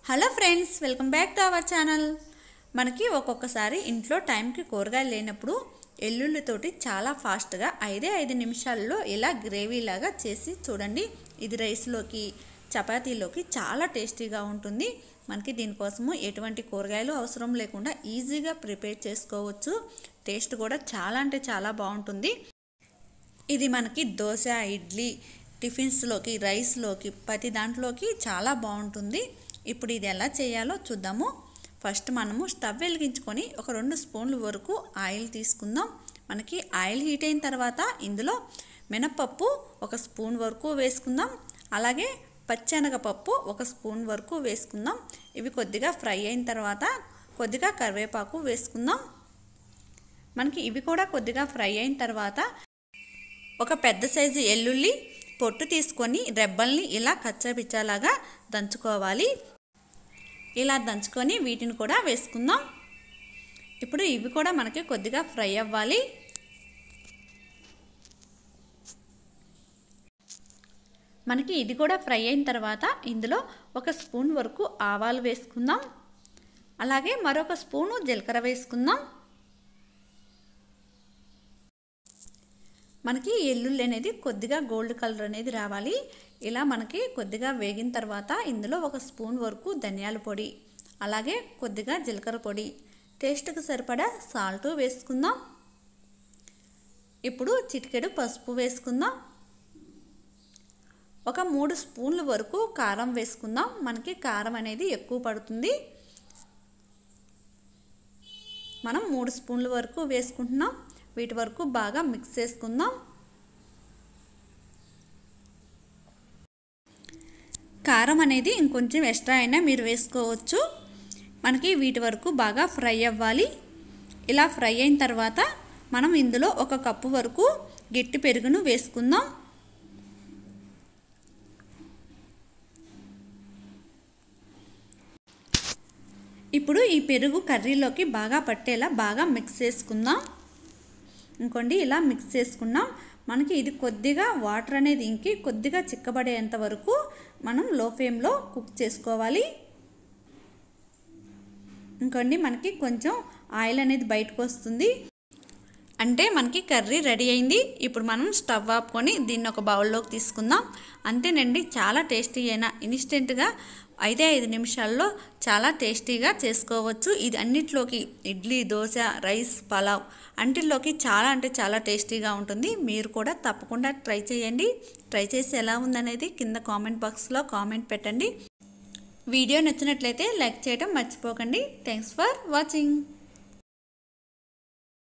hello friends welcome back to our channel మనకి ఒక్కొక్కసారి ఇంట్లో టైంకి కూరగాయలు లేనప్పుడు ఎల్లుల్లితోటి చాలా ఫాస్ట్గా ఐదే ఐదు నిమిషాల్లో ఇలా గ్రేవీలాగా చేసి చూడండి ఇది రైస్లోకి చపాతీలోకి చాలా టేస్టీగా ఉంటుంది మనకి దీనికోసము ఎటువంటి కూరగాయలు అవసరం లేకుండా ఈజీగా ప్రిపేర్ చేసుకోవచ్చు టేస్ట్ కూడా చాలా అంటే చాలా బాగుంటుంది ఇది మనకి దోశ ఇడ్లీ టిఫిన్స్లోకి రైస్లోకి ప్రతి దాంట్లోకి చాలా బాగుంటుంది ఇప్పుడు ఇది ఎలా చేయాలో చూద్దాము ఫస్ట్ మనము స్టవ్ వెలిగించుకొని ఒక రెండు స్పూన్ల వరకు ఆయిల్ తీసుకుందాం మనకి ఆయిల్ హీట్ అయిన తర్వాత ఇందులో మినపప్పు ఒక స్పూన్ వరకు వేసుకుందాం అలాగే పచ్చెనగపప్పు ఒక స్పూన్ వరకు వేసుకుందాం ఇవి కొద్దిగా ఫ్రై అయిన తర్వాత కొద్దిగా కరివేపాకు వేసుకుందాం మనకి ఇవి కూడా కొద్దిగా ఫ్రై అయిన తర్వాత ఒక పెద్ద సైజు ఎల్లుల్లి పొట్టు తీసుకొని రెబ్బల్ని ఇలా కచ్చపిచ్చలాగా దంచుకోవాలి ఇలా దంచుకొని వీటిని కూడా వేసుకుందాం ఇప్పుడు ఇవి కూడా మనకి కొద్దిగా ఫ్రై అవ్వాలి మనకి ఇది కూడా ఫ్రై అయిన తర్వాత ఇందులో ఒక స్పూన్ వరకు ఆవాలు వేసుకుందాం అలాగే మరొక స్పూను జీలకర్ర వేసుకుందాం మనకి ఎల్లుల్లి అనేది కొద్దిగా గోల్డ్ కలర్ అనేది రావాలి ఇలా మనకి కొద్దిగా వేగిన తర్వాత ఇందులో ఒక స్పూన్ వరకు ధనియాల పొడి అలాగే కొద్దిగా జీలకర్ర పొడి టేస్ట్కి సరిపడా సాల్ట్ వేసుకుందాం ఇప్పుడు చిటికెడు పసుపు వేసుకుందాం ఒక మూడు స్పూన్ల వరకు కారం వేసుకుందాం మనకి కారం అనేది ఎక్కువ పడుతుంది మనం మూడు స్పూన్ల వరకు వేసుకుంటున్నాం వీటి వరకు బాగా మిక్స్ చేసుకుందాం కారం అనేది ఇంకొంచెం ఎక్స్ట్రా అయినా మీరు వేసుకోవచ్చు మనకి వీటి వరకు బాగా ఫ్రై అవ్వాలి ఇలా ఫ్రై అయిన తర్వాత మనం ఇందులో ఒక కప్పు వరకు గట్టి పెరుగును వేసుకుందాం ఇప్పుడు ఈ పెరుగు కర్రీలోకి బాగా పట్టేలా బాగా మిక్స్ చేసుకుందాం ఇంకోండి ఇలా మిక్స్ చేసుకున్నాం మనకి ఇది కొద్దిగా వాటర్ అనేది ఇంకి కొద్దిగా చిక్కబడేంత వరకు మనం లో ఫ్లేమ్లో కుక్ చేసుకోవాలి ఇంకోండి మనకి కొంచెం ఆయిల్ అనేది బయటకు వస్తుంది అంటే మనకి కర్రీ రెడీ అయింది ఇప్పుడు మనం స్టవ్ ఆపుకొని దీన్ని ఒక బౌల్లోకి తీసుకుందాం అంతేనండి చాలా టేస్టీ అయినా ఇన్స్టెంట్గా ఐదే ఐదు నిమిషాల్లో చాలా టేస్టీగా చేసుకోవచ్చు ఇది అన్నిట్లోకి ఇడ్లీ దోశ రైస్ పలావ్ అంటిల్లోకి చాలా అంటే చాలా టేస్టీగా ఉంటుంది మీరు కూడా తప్పకుండా ట్రై చేయండి ట్రై చేసి ఎలా ఉందనేది కింద కామెంట్ బాక్స్లో కామెంట్ పెట్టండి వీడియో నచ్చినట్లయితే లైక్ చేయడం మర్చిపోకండి థ్యాంక్స్ ఫర్ వాచింగ్